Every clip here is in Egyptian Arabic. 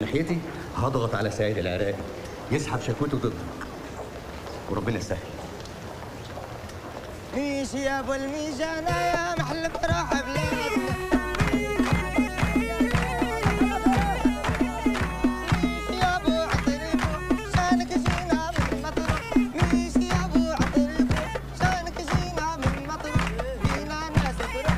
ناحيتي هضغط على سيد العراقي يسحب شكوته ضدك وربنا يسهل ميش يا ابو الميزان يا محل فرح بلادنا يا ابو عطريفو شانك جينا من مطروح ميش يا ابو عطريفو شانك جينا من مطروح فينا ناس تروح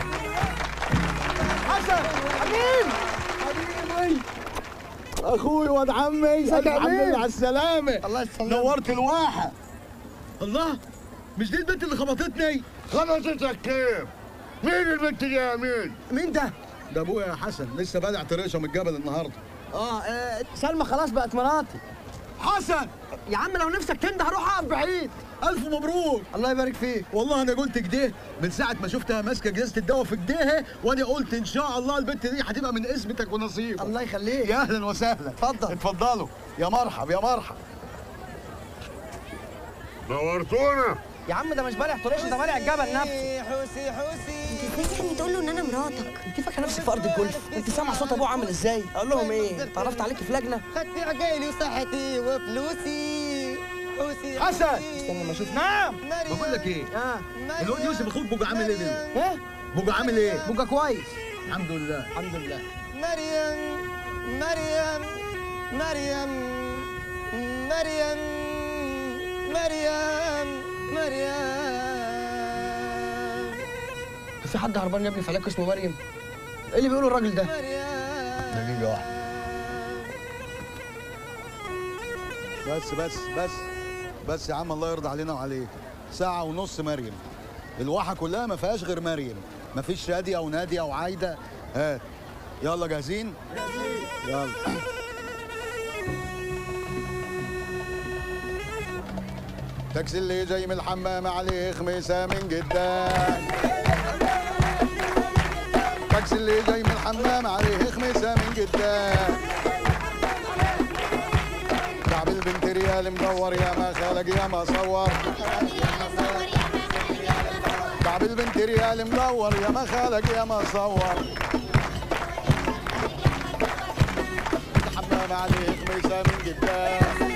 حسن حبيب حبيبي اخوي واد عمي الحمد لله على السلامة الله يسلمك. نورت الواحة الله مش دي البنت اللي خبطتني خلصتك كيف؟ مين البنت دي يا مين؟ مين ده؟ ده ابويا يا حسن لسه بادع طريقه من الجبل النهارده اه آه، سلمى خلاص بقت مراتي حسن يا عم لو نفسك تنده هروح اقف بعيد الف مبروك الله يبارك فيك والله انا قلت كده من ساعه ما شفتها ماسكه جزازه الدواء في ايديها وانا قلت ان شاء الله البنت دي هتبقى من اسمتك ونصيبك الله يخليك يا اهلا وسهلا اتفضل. اتفضلوا يا مرحب يا مرحب نورتونا يا عم ده مش بالع طريش ده بالع الجبل نفسه حوسي حوسي ازاي يعني تقول له ان انا مراتك انت فاكره نفسك في ارض الجولف انت سامع صوت ابوه عامل ازاي اقول لهم ايه اتعرفت عليك في لجنه خدت عقالي وصحتي وفلوسي حوسي حسن. استنى ما اشوف نعم بقول لك ايه اه الواد يوسف اخوك بوجا عامل ايه دلوقتي؟ ايه بوجا عامل ايه؟ بقى كويس الحمد لله الحمد لله مريم مريم مريم مريم مريم مريم في حد هربان يا ابني فلاك اسمه مريم ايه اللي بيقوله الراجل ده دقيقة واحدة بس بس بس بس يا عم الله يرضى علينا وعليك ساعة ونص مريم الواحة كلها ما فيهاش غير مريم ما فيش شادية أو نادية أو عايدة هات يلا جاهزين؟ جاهزين يلا تاكسي اللي جاي من الحمام عليه خميسة من قدام تاكسي اللي جاي من الحمام عليه خميسة من قدام كعب البنت ريال مدور يا ما خلق يا ما صور كعب البنت ريال مدور يا ما خلق يا ما صور الحمام عليه خميسة من قدام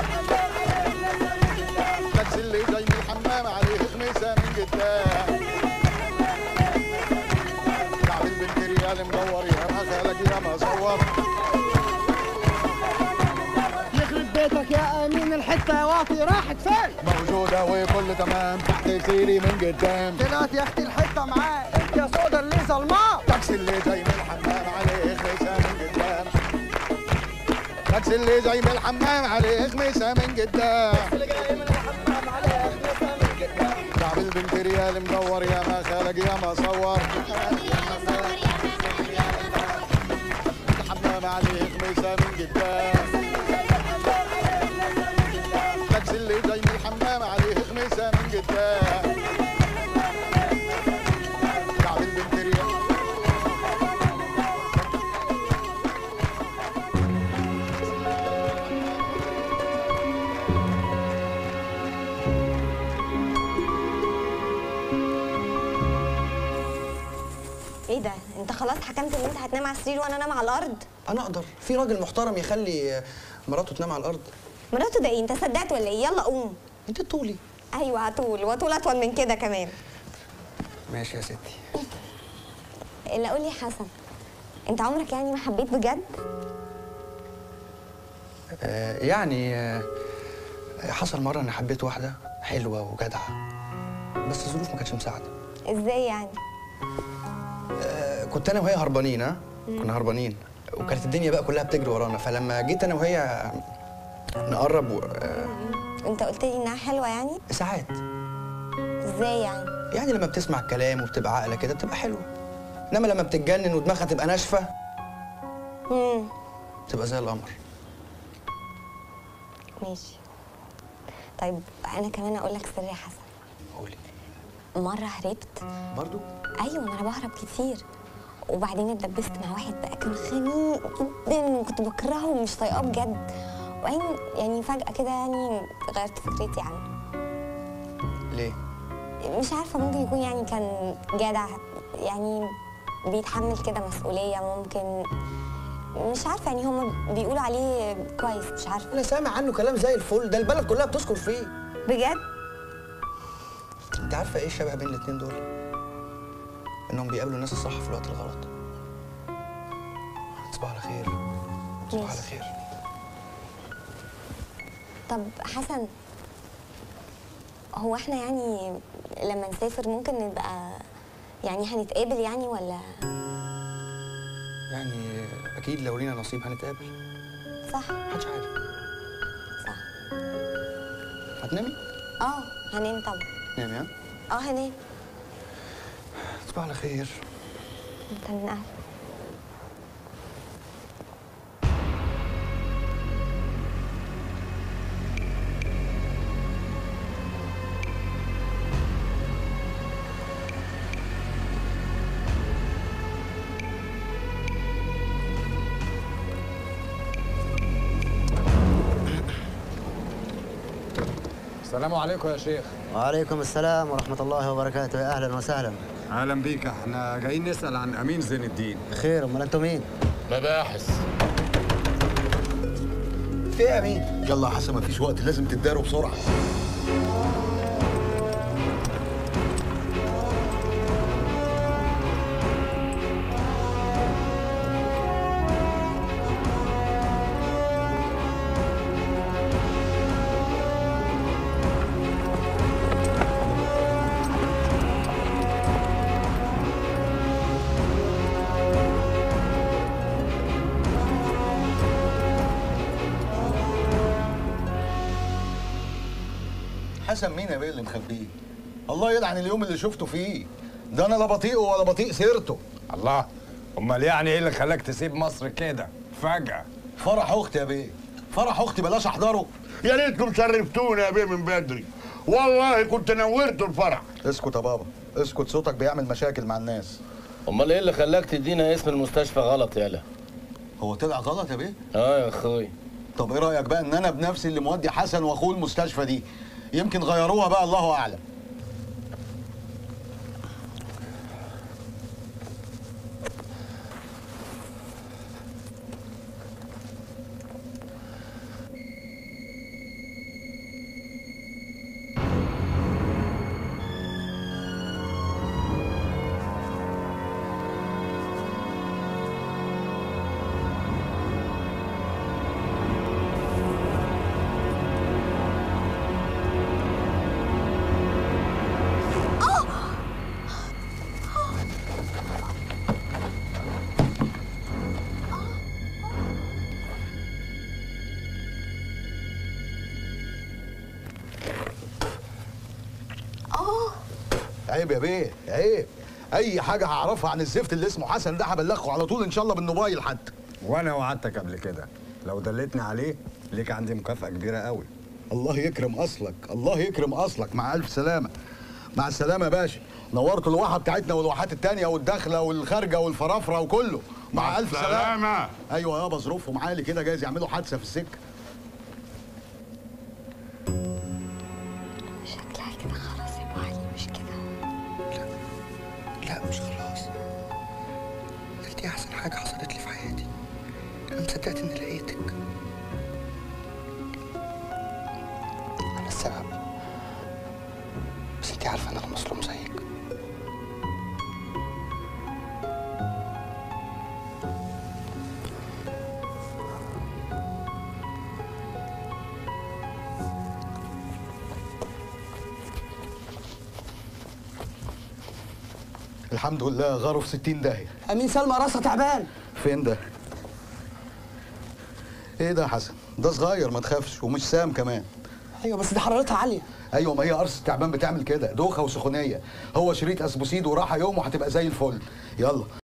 تاكسي اللي جاي من الحمام عليه خميسة من قدام كعب البنت ريال مدور يا ما خلق يا ما صور يخرب بيتك يا امين الحته يا واطي راحت فين موجودة وكل تمام تحت سيري من قدام طلعت يا اختي الحته معاه انت يا سودا اللي ظلماه تاكسي اللي جاي من الحمام عليه خميسة من قدام تاكسي اللي جاي من الحمام عليه خميسة من قدام كعب البنت ريال مدور يا ما خلق يا ما صور الحمام عليه خميسة من قدام تاكسي اللي جاي من الحمام عليه خميسة من قدام كعب البنت ريال ايه ده انت خلاص حكمت ان انت هتنام على السرير وانا انام على الارض انا اقدر في راجل محترم يخلي مراته تنام على الارض مراته ده ايه انت صدقت ولا ايه يلا قوم انت طولي ايوه هطول واطول اطول من كده كمان ماشي يا ستي الا قول لي حسن انت عمرك يعني ما حبيت بجد آه يعني آه حصل مره انا حبيت واحده حلوه وجدعه بس الظروف ما كانتش مساعده ازاي يعني آه كنت انا وهي هربانين ها كنا هربانين وكانت الدنيا بقى كلها بتجري ورانا فلما جيت انا وهي نقرب و... آه انت قلت لي انها حلوه يعني ساعات ازاي يعني يعني لما بتسمع الكلام وبتبقى عاقله كده بتبقى حلوه انما لما بتتجنن ودماغها تبقى ناشفه امم تبقى زي القمر ماشي طيب انا كمان اقول لك سر يا حسن قولي مره هربت برضو ايوه ما انا بهرب كتير وبعدين اتدبست مع واحد بقى كان خنيق جدا وكنت بكرهه ومش طايقاه بجد وبعدين يعني فجأة كده يعني غيرت فكرتي عنه ليه مش عارفة ممكن يكون يعني كان جدع يعني بيتحمل كده مسؤولية ممكن مش عارفه يعني هم بيقولوا عليه كويس مش عارفه انا سامع عنه كلام زي الفل ده البلد كلها بتشكر فيه بجد انت عارفه ايه الشبه بين الاتنين دول انهم بيقابلوا الناس الصح في الوقت الغلط تصبح على خير تصبح على ماشي. خير طب حسن هو احنا يعني لما نسافر ممكن نبقى يعني هنتقابل يعني ولا يعني اكيد لو لينا نصيب هنتقابل صح محدش عارف صح هتنامي اه هنام طبعا نامي ها اه هنام تصبح على خير انت من اهل السلام عليكم يا شيخ وعليكم السلام ورحمة الله وبركاته يا أهلا وسهلا اهلا بيك احنا جايين نسال عن امين زين الدين خير أمال أنتم مين؟ مباحث في ايه يا مين يلا يا حسن مفيش وقت لازم تداروا بسرعه حسن مين يا بيه اللي مخبيه الله يلعن اليوم اللي شفته فيه ده انا لا بطيئه ولا بطيء سيرته الله امال يعني ايه اللي خلاك تسيب مصر كده فجاه فرح اختي يا بيه فرح اختي بلاش احضره يا ريتكم شرفتونا يا بيه من بدري والله كنت نورت الفرح اسكت يا بابا اسكت صوتك بيعمل مشاكل مع الناس امال ايه اللي خلاك تدينا اسم المستشفى غلط يالا هو طلع غلط يا بيه اه يا اخوي طب ايه رايك بقى ان انا بنفسي اللي مودي حسن واخوه المستشفى دي يمكن غيروها بقى الله اعلم عيب يا بيه عيب اي حاجه هعرفها عن الزفت اللي اسمه حسن ده هبلغه على طول ان شاء الله بالموبايل حتى وانا وعدتك قبل كده لو دلتني عليه ليك عندي مكافاه كبيره قوي الله يكرم اصلك الله يكرم اصلك مع الف سلامه مع السلامه يا باشا نورت الواحه بتاعتنا والواحات التانية والداخله والخارجه والفرافره وكله مع الف سلامه سلامة ايوه يابا ظروفهم عالي كده جايز يعملوا حادثه في السكه شكلها كده خلاص يا ابو علي مش كده لا مش خلاص انت احسن حاجه حصلت لي في حياتي انا مصدقت اني لقيتك انا السبب بس انت عارفه ان انا مظلوم زيك الحمد لله غاروا في 60 داهيه امين سلمى راسها تعبان فين ده ايه ده يا حسن ده صغير ما تخافش ومش سام كمان ايوه بس دي حرارتها عاليه ايوه ما هي قرص التعبان بتعمل كده دوخه وسخونيه هو شريط اسبوسيد وراحه يوم وهتبقى زي الفل يلا